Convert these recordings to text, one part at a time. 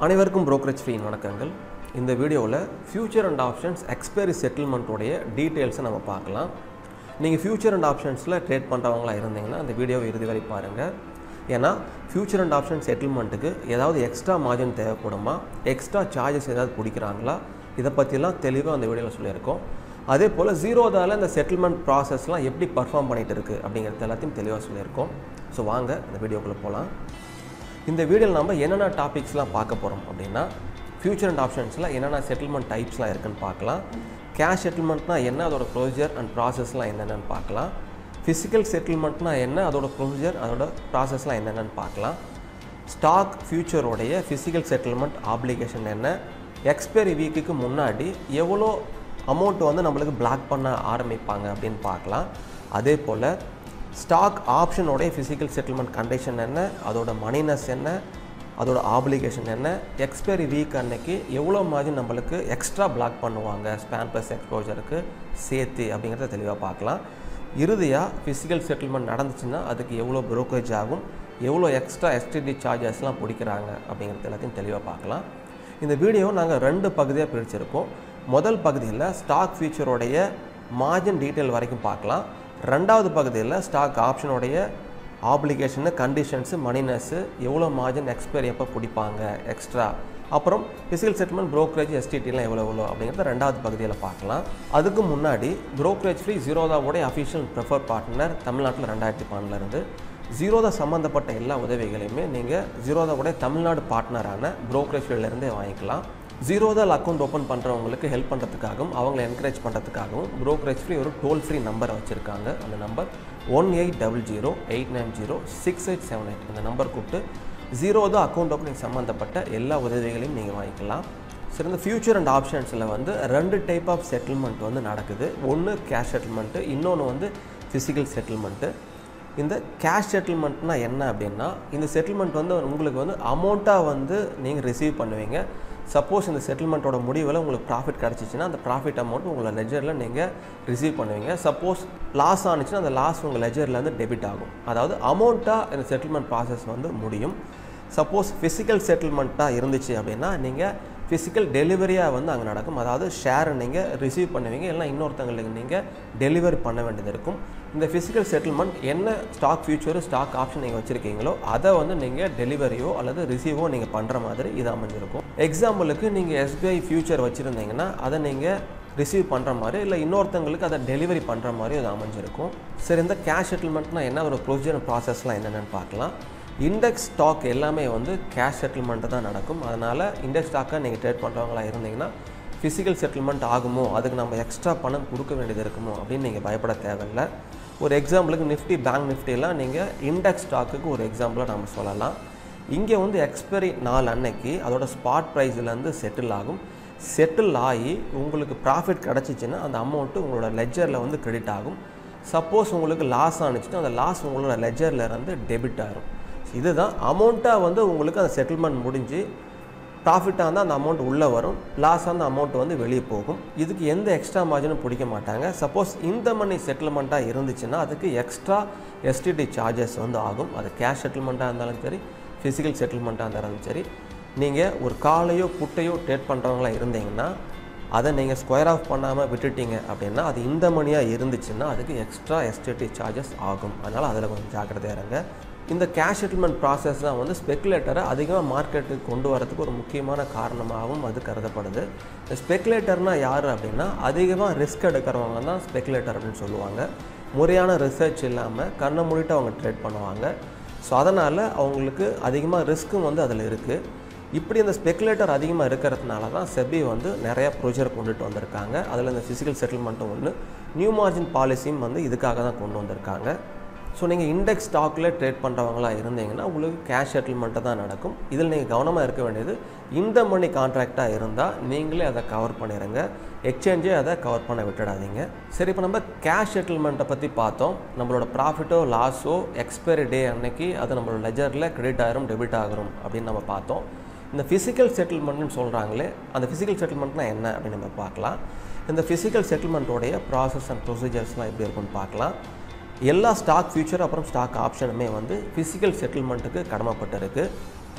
அனைவருக்கும் brokerage fee வணக்கங்கள் இந்த வீடியோவில் ஃபியூச்சர் அண்ட் ஆப்ஷன்ஸ் எக்ஸ்பைரி செட்டில்மெண்ட்டோடைய டீட்டெயில்ஸை நம்ம பார்க்கலாம் நீங்கள் ஃபியூச்சர் அண்ட் ஆப்ஷன்ஸில் ட்ரேட் பண்ணுறவங்களா இருந்தீங்கன்னா அந்த வீடியோவை இறுதி வரை பாருங்கள் ஏன்னா ஃபியூச்சர் அண்ட் ஆப்ஷன் செட்டில்மெண்ட்டுக்கு ஏதாவது எக்ஸ்ட்ரா மார்ஜின் தேவைப்படுமா எக்ஸ்ட்ரா சார்ஜஸ் ஏதாவது பிடிக்கிறாங்களா இதை பற்றிலாம் தெளிவாக அந்த வீடியோவில் சொல்லியிருக்கோம் அதே போல் ஜீரோதாவில் இந்த செட்டில்மெண்ட் ப்ராசஸ்லாம் எப்படி பர்ஃபார்ம் பண்ணிகிட்டு இருக்குது அப்படிங்கிறது எல்லாத்தையும் தெளிவாக சொல்லியிருக்கோம் ஸோ வாங்க இந்த வீடியோக்குள்ளே போகலாம் இந்த வீடியோவில் நம்ம என்னென்ன டாபிக்ஸ்லாம் பார்க்க போகிறோம் அப்படின்னா ஃபியூச்சர் அண்ட் ஆப்ஷன்ஸில் என்னென்ன செட்டில்மெண்ட் டைப்ஸ்லாம் இருக்குன்னு பார்க்கலாம் கேஷ் செட்டில்மெண்ட்னா என்ன அதோட ப்ரொசீஜர் அண்ட் ப்ராசஸ்லாம் என்னென்னு பார்க்கலாம் ஃபிசிக்கல் செட்டில்மெண்ட்னா என்ன அதோட ப்ரொசீஜர் அதோட ப்ராசஸ்லாம் என்னென்னு பார்க்கலாம் ஸ்டாக் ஃபியூச்சரோடைய ஃபிசிக்கல் செட்டில்மெண்ட் ஆப்ளிகேஷன் என்ன எக்ஸ்பைரி வீக்குக்கு முன்னாடி எவ்வளோ அமௌண்ட் வந்து நம்மளுக்கு பிளாக் பண்ண ஆரம்பிப்பாங்க அப்படின்னு பார்க்கலாம் அதே போல் ஸ்டாக் ஆப்ஷனோடைய ஃபிசிக்கல் செட்டில்மெண்ட் கண்டிஷன் என்ன அதோட மணினஸ் என்ன அதோட ஆப்ளிகேஷன் என்ன எக்ஸ்பைரி வீக் அன்னைக்கு எவ்வளோ மாதிரி நம்மளுக்கு எக்ஸ்ட்ரா பிளாக் பண்ணுவாங்க ஸ்பேன் ப்ளஸ் எக்ஸ்போஜருக்கு சேர்த்து அப்படிங்கிறத தெளிவாக பார்க்கலாம் இறுதியாக ஃபிசிக்கல் செட்டில்மெண்ட் நடந்துச்சுன்னா அதுக்கு எவ்வளோ brokerage ஆகும் எவ்வளோ எக்ஸ்ட்ரா எஸ்டிடி சார்ஜஸ்லாம் பிடிக்கிறாங்க அப்படிங்கிறது எல்லாத்தையும் தெளிவாக பார்க்கலாம் இந்த வீடியோ நாங்கள் ரெண்டு பகுதியாக பிரிச்சிருக்கோம் முதல் பகுதியில் ஸ்டாக் ஃபியூச்சரோடைய மார்ஜின் டீட்டெயில் வரைக்கும் பார்க்கலாம் ரெண்டாவது பகுதியில் ஸ்டாக் ஆப்ஷனுடைய ஆப்ளிகேஷனு கண்டிஷன்ஸு மணினஸ்ஸு எவ்வளோ மார்ஜின் எக்ஸ்பைரி எப்போ பிடிப்பாங்க எக்ஸ்ட்ரா அப்புறம் ஃபிசிக்கல் செட்டில்மெண்ட் brokerage எஸ்டிடிலாம் எவ்வளோ எவ்வளோ அப்படிங்கிறத ரெண்டாவது பகுதியில் பார்க்கலாம் அதுக்கு முன்னாடி brokerage ஃப்ரீ ஜீரோதாவோடைய அஃபிஷியல் ப்ரிஃபர் பார்ட்னர் தமிழ்நாட்டில் ரெண்டாயிரத்தி பன்னெண்டுலேருந்து ஜீரோதா சம்மந்தப்பட்ட எல்லா உதவிகளையுமே நீங்கள் ஜீரோதாவுடைய தமிழ்நாடு பார்ட்னரான brokerage ஃபீல்ட்லேருந்தே வாங்கிக்கலாம் ஜீரோதால் அக்கௌண்ட் ஓப்பன் பண்ணுறவங்களுக்கு ஹெல்ப் பண்ணுறதுக்காகவும் அவங்கள என்கரேஜ் பண்ணுறதுக்காகவும் brokerage ஃப்ரீ ஒரு டோல் ஃப்ரீ நம்பரை வச்சுருக்காங்க அந்த number one eight double zero eight nine zero six eight seven eight இந்த நம்பர் கூப்பிட்டு ஜீரோதா அக்கௌண்ட் ஓப்பனிங் சம்மந்தப்பட்ட எல்லா உதவிகளையும் நீங்கள் வாங்கிக்கலாம் சரி இந்த ஃபியூச்சர் அண்ட் ஆப்ஷன்ஸில் வந்து ரெண்டு டைப் ஆஃப் செட்டில்மெண்ட் வந்து நடக்குது ஒன்று கேஷ் செட்டில்மெண்ட்டு இன்னொன்று வந்து ஃபிசிக்கல் செட்டில்மெண்ட்டு இந்த கேஷ் செட்டில்மெண்ட்னா என்ன அப்படின்னா இந்த செட்டில்மெண்ட் வந்து உங்களுக்கு வந்து அமௌண்ட்டாக வந்து நீங்கள் ரிசீவ் பண்ணுவீங்க சப்போஸ் இந்த செட்டில்மெண்ட்டோட முடிவில் உங்களுக்கு ப்ராஃபிட் கிடச்சிச்சின்னா அந்த ப்ராஃபிட் அமௌண்ட் உங்களை லெஜரில் நீங்கள் ரிசீவ் பண்ணுவீங்க சப்போஸ் லாஸ் ஆனிச்சுன்னா அந்த லாஸ் உங்கள் லெஜர்லேருந்து டெபிட் ஆகும் அதாவது அமௌண்ட்டாக இந்த செட்டில்மெண்ட் ப்ராசஸ் வந்து முடியும் சப்போஸ் ஃபிசிக்கல் செட்டில்மெண்ட்டாக இருந்துச்சு அப்படின்னா நீங்கள் ஃபிசிக்கல் டெலிவரியாக வந்து அங்கே நடக்கும் அதாவது ஷேரை நீங்கள் ரிசீவ் பண்ணுவீங்க இல்லைனா இன்னொருத்தங்களுக்கு நீங்கள் டெலிவரி பண்ண வேண்டியது இருக்கும் இந்த ஃபிசிக்கல் செட்டில்மெண்ட் என்ன ஸ்டாக் ஃபியூச்சர் ஸ்டாக் ஆப்ஷன் நீங்கள் வச்சுருக்கீங்களோ அதை வந்து நீங்கள் டெலிவரியோ அல்லது ரிசீவோ நீங்கள் பண்ணுற மாதிரி இது அமைஞ்சிருக்கும் எக்ஸாம்பிளுக்கு நீங்கள் எஸ்பிஐ ஃபியூச்சர் வச்சுருந்தீங்கன்னா அதை நீங்கள் ரிசீவ் பண்ணுற மாதிரி இல்லை இன்னொருத்தங்களுக்கு அதை டெலிவரி பண்ணுற மாதிரி அது அமைஞ்சிருக்கும் சரி இந்த கேஷ் செட்டில்மெண்ட்னா என்ன ஒரு ப்ரொசீஜர் ப்ராசஸ்லாம் என்னென்னு பார்க்கலாம் இண்டெக்ஸ் ஸ்டாக் எல்லாமே வந்து கேஷ் செட்டில்மெண்ட்டு தான் நடக்கும் அதனால் இண்டெக்ஸ் ஸ்டாக்கை நீங்கள் ட்ரேட் பண்ணுறவங்களா இருந்தீங்கன்னா ஃபிசிக்கல் செட்டில்மெண்ட் ஆகுமோ அதுக்கு நம்ம எக்ஸ்ட்ரா பணம் கொடுக்க வேண்டியது இருக்குமோ அப்படின்னு நீங்கள் பயப்பட தேவையில்லை ஒரு எக்ஸாம்பிளுக்கு நிஃப்டி பேங்க் நிஃப்டிலாம் நீங்கள் இண்டெக்ஸ் ஸ்டாக்குக்கு ஒரு எக்ஸாம்பிளாக நம்ம சொல்லலாம் இங்கே வந்து எக்ஸ்பைரி நாள் அன்னைக்கு அதோட ஸ்பாட் ப்ரைஸ்லேருந்து செட்டில் ஆகும் செட்டில் ஆகி உங்களுக்கு ப்ராஃபிட் கிடச்சிச்சின்னா அந்த அமௌண்ட்டு உங்களோட லெஜரில் வந்து கிரெடிட் ஆகும் சப்போஸ் உங்களுக்கு லாஸ் ஆனிச்சுன்னா அந்த லாஸ் உங்களோட லெஜரில் இருந்து டெபிட் ஆகும் இதுதான் அமௌண்ட்டாக வந்து உங்களுக்கு அந்த செட்டில்மெண்ட் முடிஞ்சு ப்ராஃபிட்டாக இருந்தால் அந்த அமௌண்ட் உள்ளே வரும் லாஸ் அந்த அமௌண்ட் வந்து வெளியே போகும் இதுக்கு எந்த எக்ஸ்ட்ரா மார்ஜினும் பிடிக்க மாட்டாங்க சப்போஸ் இந்த மணி செட்டில்மெண்ட்டாக இருந்துச்சுன்னா அதுக்கு எக்ஸ்ட்ரா எஸ்டிடி சார்ஜஸ் வந்து ஆகும் அது கேஷ் செட்டில்மெண்ட்டாக இருந்தாலும் சரி ஃபிசிக்கல் செட்டில்மெண்ட்டாக இருந்தாலும் சரி நீங்கள் ஒரு காலையோ புட்டையோ ட்ரேட் பண்ணுறவங்களா இருந்தீங்கன்னா அதை நீங்கள் ஸ்கொயர் ஆஃப் பண்ணாமல் விட்டுட்டீங்க அப்படின்னா அது இந்த மணியாக இருந்துச்சுன்னா அதுக்கு எக்ஸ்ட்ரா எஸ்டிடி சார்ஜஸ் ஆகும் அதனால் அதில் கொஞ்சம் ஜாக்கிரதையாக இருங்க இந்த கேஷ் செட்டில்மெண்ட் ப்ராசஸ் தான் வந்து ஸ்பெக்குலேட்டரை அதிகமாக மார்க்கெட்டுக்கு கொண்டு வரதுக்கு ஒரு முக்கியமான காரணமாகவும் அது கருதப்படுது இந்த ஸ்பெக்குலேட்டர்னால் யார் அப்படின்னா அதிகமாக ரிஸ்க் எடுக்கிறவங்க தான் ஸ்பெக்குலேட்டர் அப்படின்னு சொல்லுவாங்க முறையான ரிசர்ச் இல்லாமல் கண்ணை மூடிட்டு அவங்க ட்ரேட் பண்ணுவாங்க ஸோ அதனால் அவங்களுக்கு அதிகமாக ரிஸ்க்கும் வந்து அதில் இருக்குது இப்படி இந்த ஸ்பெக்குலேட்டர் அதிகமாக இருக்கிறதுனால தான் செபி வந்து நிறையா ப்ரொஜர் கொண்டுட்டு வந்திருக்காங்க அதில் இந்த ஃபிசிக்கல் செட்டில்மெண்ட்டும் ஒன்று நியூ மார்ஜின் பாலிசியும் வந்து இதுக்காக தான் கொண்டு வந்திருக்காங்க ஸோ நீங்கள் இண்டெக்ஸ் ஸ்டாக்கில் ட்ரேட் பண்ணுறவங்களா இருந்தீங்கன்னா உங்களுக்கு கேஷ் செட்டில்மெண்ட்டு தான் நடக்கும் இதில் நீங்கள் கவனமாக இருக்க வேண்டியது இந்த மணி கான்ட்ராக்டாக இருந்தால் நீங்களே அதை கவர் பண்ணிடுங்க எக்ஸ்சேஞ்சே அதை கவர் பண்ண விட்டுடாதீங்க சரி இப்போ நம்ம கேஷ் செட்டில்மெண்ட்டை பற்றி பார்த்தோம் நம்மளோட ப்ராஃபிட்டோ லாஸோ எக்ஸ்பைரி டே அன்னைக்கு அது நம்மளோட லெஜரில் கிரெடிட் ஆகிரும் டெபிட் ஆகிரும் அப்படின்னு நம்ம பார்த்தோம் இந்த ஃபிசிக்கல் செட்டில்மெண்ட்னு சொல்கிறாங்களே அந்த ஃபிசிக்கல் செட்டில்மெண்ட்னா என்ன அப்படின்னு நம்ம பார்க்கலாம் இந்த ஃபிசிக்கல் செட்டில்மெண்ட்டோடைய ப்ராசஸ் அண்ட் ப்ரொசீஜர்ஸ்லாம் எப்படி இருக்குன்னு பார்க்கலாம் எல்லா ஸ்டாக் ஃபியூச்சர் அப்புறம் ஸ்டாக் ஆப்ஷனுமே வந்து ஃபிசிக்கல் செட்டில்மெண்ட்டுக்கு கடமைப்பட்டிருக்கு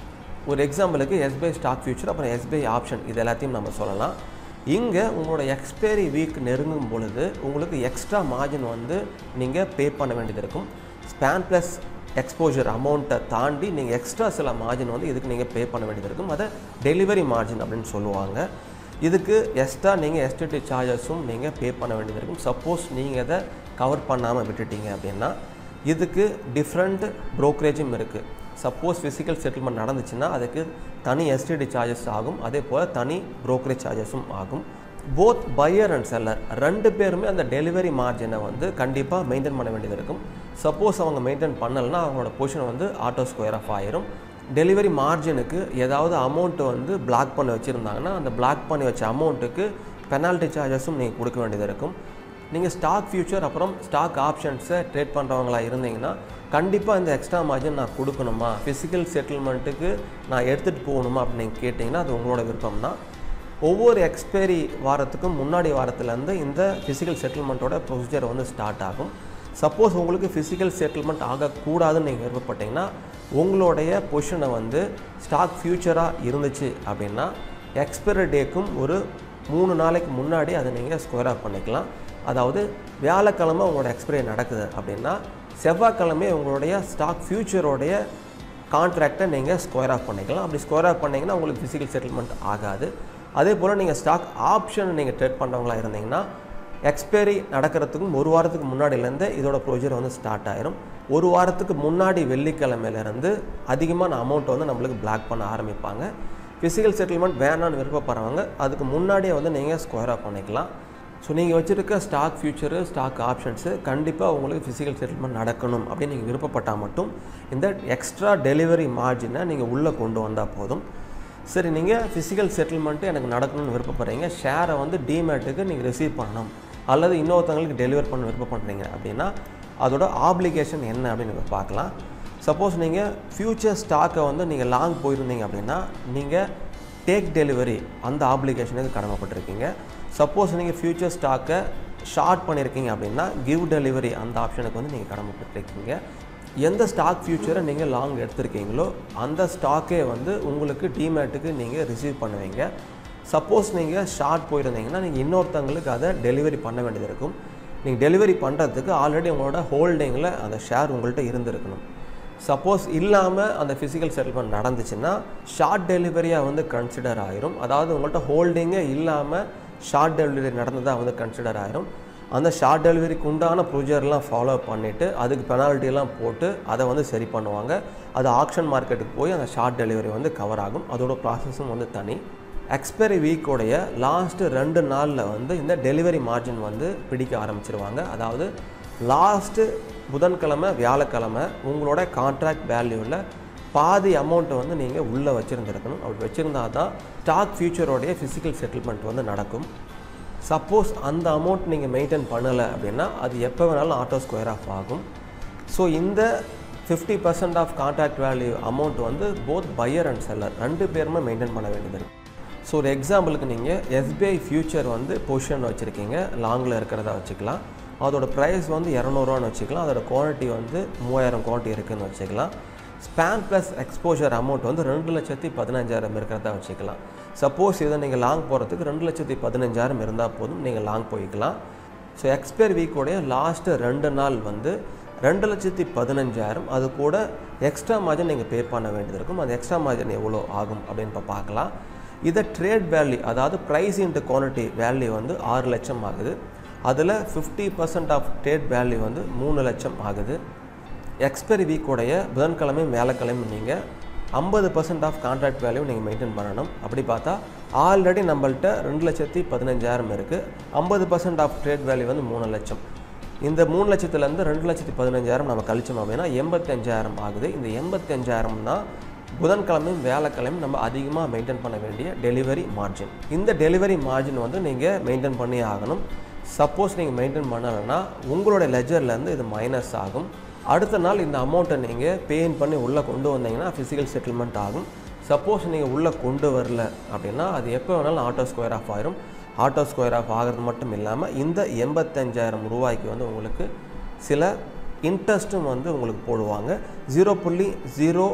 ஒரு எக்ஸாம்பிளுக்கு எஸ்பிஐ ஸ்டாக் ஃபியூச்சர் அப்புறம் எஸ்பிஐ ஆப்ஷன் இது எல்லாத்தையும் நம்ம சொல்லலாம் இங்கே உங்களோட எக்ஸ்பைரி வீக் நெருங்கும் பொழுது உங்களுக்கு எக்ஸ்ட்ரா மார்ஜின் வந்து நீங்கள் பே பண்ண வேண்டியது இருக்கும் ஸ்பேன் ப்ளஸ் எக்ஸ்போஜர் அமௌண்ட்டை தாண்டி நீங்கள் எக்ஸ்ட்ரா சில மார்ஜின் வந்து இதுக்கு நீங்கள் பே பண்ண வேண்டியது இருக்கும் அதை டெலிவரி மார்ஜின் அப்படின்னு சொல்லுவாங்க இதுக்கு எக்ஸ்ட்ரா நீங்கள் எஸ்டிடி சார்ஜஸும் நீங்கள் பே பண்ண வேண்டியது இருக்கும் சப்போஸ் நீங்கள் இதை கவர் பண்ணாமல் விட்டுட்டீங்க அப்படின்னா இதுக்கு டிஃப்ரெண்ட் ப்ரோக்கரேஜும் இருக்குது சப்போஸ் ஃபிசிக்கல் செட்டில்மெண்ட் நடந்துச்சுன்னா அதுக்கு தனி எஸ்டிடி சார்ஜஸ் ஆகும் அதே போல் தனி ப்ரோக்கரேஜ் சார்ஜஸும் ஆகும் போத் பையர் அண்ட் செல்லர் ரெண்டு பேருமே அந்த டெலிவரி மார்ஜினை வந்து கண்டிப்பாக மெயின்டைன் பண்ண வேண்டியது இருக்கும் சப்போஸ் அவங்க மெயின்டைன் பண்ணலைன்னா அவங்களோட பொசிஷன் வந்து ஆட்டோ ஸ்கொயர் ஆஃப் ஆயிரும் டெலிவரி மார்ஜினுக்கு ஏதாவது அமௌண்ட்டு வந்து பிளாக் பண்ணி வச்சுருந்தாங்கன்னா அந்த பிளாக் பண்ணி வச்ச அமௌண்ட்டுக்கு பெனால்ட்டி சார்ஜஸும் நீங்கள் கொடுக்க வேண்டியது இருக்கும் நீங்கள் ஸ்டாக் ஃபியூச்சர் அப்புறம் ஸ்டாக் ஆப்ஷன்ஸை ட்ரேட் பண்ணுறவங்களா இருந்தீங்கன்னா கண்டிப்பாக இந்த எக்ஸ்ட்ரா மார்ஜின் நான் கொடுக்கணுமா ஃபிசிக்கல் செட்டில்மெண்ட்டுக்கு நான் எடுத்துகிட்டு போகணுமா அப்படின்னு நீங்கள் கேட்டிங்கன்னா அது உங்களோட விருப்பம் தான் ஒவ்வொரு எக்ஸ்பைரி வாரத்துக்கும் முன்னாடி வாரத்துலேருந்து இந்த ஃபிசிக்கல் செட்டில்மெண்ட்டோட ப்ரொசீஜர் வந்து ஸ்டார்ட் ஆகும் சப்போஸ் உங்களுக்கு ஃபிசிக்கல் செட்டில்மெண்ட் ஆகக்கூடாதுன்னு நீங்கள் விருப்பப்பட்டீங்கன்னா உங்களுடைய பொசிஷனை வந்து ஸ்டாக் ஃபியூச்சராக இருந்துச்சு அப்படின்னா எக்ஸ்பைரி டேக்கும் ஒரு மூணு நாளைக்கு முன்னாடி அதை நீங்கள் ஸ்கொயர் ஆஃப் பண்ணிக்கலாம் அதாவது வியாழக்கிழமை உங்களோட எக்ஸ்பைரி நடக்குது அப்படின்னா செவ்வாய்க்கிழமை உங்களுடைய ஸ்டாக் ஃபியூச்சரோடைய கான்ட்ராக்டை நீங்கள் ஸ்கொயர் ஆஃப் பண்ணிக்கலாம் அப்படி ஸ்கொயர் ஆஃப் பண்ணிங்கன்னா உங்களுக்கு ஃபிசிக்கல் செட்டில்மெண்ட் ஆகாது அதே போல் நீங்கள் ஸ்டாக் ஆப்ஷன் நீங்கள் ட்ரேட் பண்ணுறவங்களா இருந்தீங்கன்னா எக்ஸ்பைரி நடக்கிறதுக்கும் ஒரு வாரத்துக்கு முன்னாடியிலேருந்து இதோட ப்ரொசீஜர் வந்து ஸ்டார்ட் ஆயிரும் ஒரு வாரத்துக்கு முன்னாடி வெள்ளிக்கிழமையிலேருந்து அதிகமான அமௌண்ட் வந்து நம்மளுக்கு பிளாக் பண்ண ஆரம்பிப்பாங்க ஃபிசிக்கல் செட்டில்மெண்ட் வேணான்னு விருப்பப்படுறவங்க அதுக்கு முன்னாடியே வந்து நீங்கள் ஸ்கொயர் ஆஃப் பண்ணிக்கலாம் ஸோ நீங்கள் வச்சுருக்க ஸ்டாக் ஃபியூச்சரு ஸ்டாக் ஆப்ஷன்ஸு கண்டிப்பாக உங்களுக்கு ஃபிசிக்கல் செட்டில்மெண்ட் நடக்கணும் அப்படின்னு நீங்கள் விருப்பப்பட்டால் மட்டும் இந்த எக்ஸ்ட்ரா டெலிவரி மார்ஜினை நீங்கள் உள்ளே கொண்டு வந்தால் போதும் சரி நீங்கள் ஃபிசிக்கல் செட்டில்மெண்ட்டு எனக்கு நடக்கணும்னு விருப்பப்படுறீங்க ஷேரை வந்து டிமேட்டுக்கு நீங்கள் ரிசீவ் பண்ணணும் அல்லது இன்னொருத்தவங்களுக்கு டெலிவர் பண்ண விருப்பப்படுறீங்க அப்படின்னா அதோட ஆப்ளிகேஷன் என்ன அப்படின்னு நம்ம பார்க்கலாம் சப்போஸ் நீங்கள் ஃப்யூச்சர் ஸ்டாக்கை வந்து நீங்கள் லாங் போயிருந்தீங்க அப்படின்னா நீங்கள் டேக் டெலிவரி அந்த ஆப்ளிகேஷனுக்கு கடமைப்பட்டிருக்கீங்க சப்போஸ் நீங்கள் ஃப்யூச்சர் ஸ்டாக்கை ஷார்ட் பண்ணியிருக்கீங்க அப்படின்னா கிவ் டெலிவரி அந்த ஆப்ஷனுக்கு வந்து நீங்கள் கடமைப்பட்டிருக்கீங்க எந்த ஸ்டாக் ஃபியூச்சரை நீங்கள் லாங் எடுத்திருக்கீங்களோ அந்த ஸ்டாக்கே வந்து உங்களுக்கு டிமேட்டுக்கு நீங்கள் ரிசீவ் பண்ணுவீங்க சப்போஸ் நீங்கள் ஷார்ட் போயிருந்தீங்கன்னா நீங்கள் இன்னொருத்தவங்களுக்கு அதை டெலிவரி பண்ண வேண்டியது இருக்கும் நீங்கள் டெலிவரி பண்ணுறதுக்கு ஆல்ரெடி உங்களோட ஹோல்டிங்கில் அந்த ஷேர் உங்கள்கிட்ட இருந்திருக்கணும் சப்போஸ் இல்லாமல் அந்த ஃபிசிக்கல் செட்டில்மெண்ட் நடந்துச்சுன்னா ஷார்ட் டெலிவரியாக வந்து கன்சிடர் ஆயிரும் அதாவது உங்கள்கிட்ட ஹோல்டிங்கே இல்லாமல் ஷார்ட் டெலிவரி நடந்ததாக வந்து கன்சிடர் ஆயிரும் அந்த ஷார்ட் டெலிவரிக்கு உண்டான ப்ரொசீஜர்லாம் ஃபாலோ பண்ணிவிட்டு அதுக்கு பெனால்ட்டிலாம் போட்டு அதை வந்து சரி பண்ணுவாங்க அது ஆக்ஷன் மார்க்கெட்டுக்கு போய் அந்த ஷார்ட் டெலிவரி வந்து கவர் ஆகும் அதோட ப்ராசஸும் வந்து தனி எக்ஸ்பைரி வீக்கோடைய லாஸ்ட்டு ரெண்டு நாளில் வந்து இந்த டெலிவரி மார்ஜின் வந்து பிடிக்க ஆரம்பிச்சிருவாங்க அதாவது லாஸ்ட்டு புதன்கிழமை வியாழக்கிழமை உங்களோட கான்ட்ராக்ட் வேல்யூவில் பாதி அமௌண்ட்டை வந்து நீங்கள் உள்ளே வச்சுருந்துருக்கணும் அப்படி வச்சுருந்தா தான் ஸ்டாக் ஃபியூச்சரோடைய ஃபிசிக்கல் செட்டில்மெண்ட் வந்து நடக்கும் சப்போஸ் அந்த அமௌண்ட் நீங்கள் மெயின்டைன் பண்ணலை அப்படின்னா அது எப்போ வேணாலும் ஆட்டோ ஸ்கொயர் ஆஃப் ஆகும் ஸோ இந்த fifty percent of contract value amount வந்து போத் பையர் அண்ட் செல்லர் ரெண்டு பேருமே மெயின்டைன் பண்ண வேண்டியது இருக்குது ஸோ ஒரு எக்ஸாம்பிளுக்கு நீங்கள் எஸ்பிஐ ஃபியூச்சர் வந்து பொசிஷன் வச்சுருக்கீங்க லாங்கில் இருக்கிறதா வச்சுக்கலாம் அதோட ப்ரைஸ் வந்து இரநூறுவான்னு வச்சுக்கலாம் அதோட குவாலிட்டி வந்து மூவாயிரம் குவாலிட்டி இருக்குதுன்னு வச்சுக்கலாம் ஸ்பேன் ப்ளஸ் எக்ஸ்போஜர் அமௌண்ட் வந்து ரெண்டு லட்சத்தி பதினஞ்சாயிரம் இருக்கிறதா வச்சுக்கலாம் சப்போஸ் இதை நீங்கள் லாங் போகிறதுக்கு ரெண்டு லட்சத்தி பதினஞ்சாயிரம் இருந்தால் போதும் நீங்கள் லாங் போய்க்கலாம் ஸோ எக்ஸ்பயர் வீக்கோடைய லாஸ்ட்டு ரெண்டு நாள் வந்து ரெண்டு லட்சத்தி பதினஞ்சாயிரம் அது கூட எக்ஸ்ட்ரா மார்ஜின் நீங்கள் பே பண்ண வேண்டியது இருக்கும் அந்த எக்ஸ்ட்ரா மார்ஜின் எவ்வளோ ஆகும் அப்படின்னு இப்போ பார்க்கலாம் இதை ட்ரேட் வேல்யூ அதாவது ப்ரைஸ் இன்ட்டு குவான்டிட்டி வேல்யூ வந்து ஆறு லட்சம் ஆகுது அதில் fifty percent of trade value வந்து மூணு லட்சம் ஆகுது எக்ஸ்பைரி வீக்கோடைய புதன்கிழமையும் வேலைக்கிழமையும் நீங்கள் ஐம்பது பர்சன்ட் ஆஃப் கான்ட்ராக்ட் வேல்யூ நீங்கள் மெயின்டைன் பண்ணணும் அப்படி பார்த்தா ஆல்ரெடி நம்மள்ட்ட ரெண்டு லட்சத்தி பதினஞ்சாயிரம் இருக்குது ஐம்பது பர்சன்ட் ஆஃப் ட்ரேட் வேல்யூ வந்து மூணு லட்சம் இந்த மூணு லட்சத்துலேருந்து ரெண்டு லட்சத்தி பதினஞ்சாயிரம் நம்ம கழிச்சோம் அப்படின்னா எண்பத்தஞ்சாயிரம் ஆகுது இந்த எண்பத்தஞ்சாயிரம் தான் புதன்கிழமையும் வேலைக்கிழமையும் நம்ம அதிகமாக மெயின்டைன் பண்ண வேண்டிய டெலிவரி மார்ஜின் இந்த டெலிவரி மார்ஜின் வந்து நீங்கள் மெயின்டைன் பண்ணி ஆகணும் சப்போஸ் நீங்கள் மெயின்டைன் பண்ணலைன்னா உங்களோட லெஜர்லேருந்து இது மைனஸ் ஆகும் அடுத்த நாள் இந்த அமௌண்ட்டை நீங்கள் பேயின் பண்ணி உள்ளே கொண்டு வந்தீங்கன்னா ஃபிசிக்கல் செட்டில்மெண்ட் ஆகும் சப்போஸ் நீங்கள் உள்ளே கொண்டு வரல அப்படின்னா அது எப்போ வேணாலும் ஆட்டோ ஸ்கொயர் ஆஃப் ஆயிரும் ஆட்டோ ஸ்கொயர் ஆஃப் ஆகிறது மட்டும் இல்லாமல் இந்த எண்பத்தஞ்சாயிரம் ரூபாய்க்கு வந்து உங்களுக்கு சில இன்ட்ரெஸ்ட்டும் வந்து உங்களுக்கு போடுவாங்க ஜீரோ புள்ளி ஜீரோ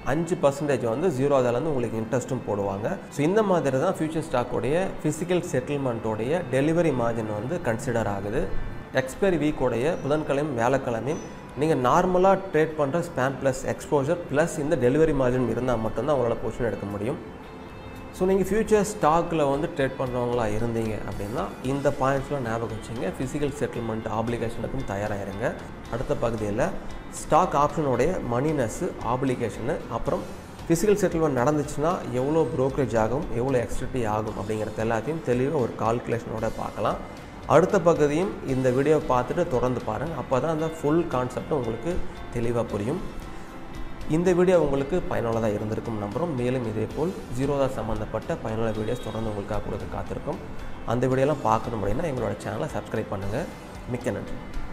அஞ்சு பர்சன்டேஜ் வந்து ஜீரோதாலேருந்து உங்களுக்கு இன்ட்ரெஸ்ட்டும் போடுவாங்க ஸோ இந்த மாதிரி தான் ஃபியூச்சர் ஸ்டாக்கோடைய ஃபிசிக்கல் செட்டில்மெண்ட்டோடைய டெலிவரி மார்ஜின் வந்து கன்சிடர் ஆகுது எக்ஸ்பைரி வீக்கோடைய புதன்கிழமையும் வியாழக்கிழமையும் நீங்கள் நார்மலாக ட்ரேட் பண்ணுற ஸ்பேன் ப்ளஸ் எக்ஸ்போஜர் ப்ளஸ் இந்த டெலிவரி மார்ஜின் இருந்தால் மட்டும்தான் உங்களால் பொசிஷன் எடுக்க முடியும் ஸோ நீங்கள் ஃபியூச்சர் ஸ்டாக்கில் வந்து ட்ரேட் பண்ணுறவங்களா இருந்தீங்க அப்படின்னா இந்த பாயிண்ட்ஸ்லாம் ஞாபகம் வச்சுங்க ஃபிசிக்கல் செட்டில்மெண்ட் ஆப்ளிகேஷனுக்கும் தயாராகிருங்க அடுத்த பகுதியில் ஸ்டாக் ஆப்ஷனுடைய மணினஸ்ஸு ஆப்ளிகேஷனு அப்புறம் ஃபிசிக்கல் செட்டில்மெண்ட் நடந்துச்சுன்னா எவ்வளோ ப்ரோக்கரேஜ் ஆகும் எவ்வளோ எக்ஸ்ட்ரிட்டி ஆகும் அப்படிங்கிறது எல்லாத்தையும் தெளிவாக ஒரு கால்குலேஷனோட பார்க்கலாம் அடுத்த பகுதியும் இந்த வீடியோவை பார்த்துட்டு தொடர்ந்து பாருங்கள் அப்போ தான் அந்த ஃபுல் கான்செப்ட் உங்களுக்கு தெளிவாக புரியும் இந்த வீடியோ உங்களுக்கு பயனுள்ளதாக இருந்திருக்கும் நம்புகிறோம் மேலும் இதேபோல் ஜீரோதா சம்மந்தப்பட்ட பயனுள்ள வீடியோஸ் தொடர்ந்து உங்களுக்காக கொடுக்க காத்திருக்கும் அந்த வீடியோலாம் பார்க்கணும் அப்படின்னா எங்களோட சேனலை சப்ஸ்கிரைப் பண்ணுங்கள் மிக்க நன்றி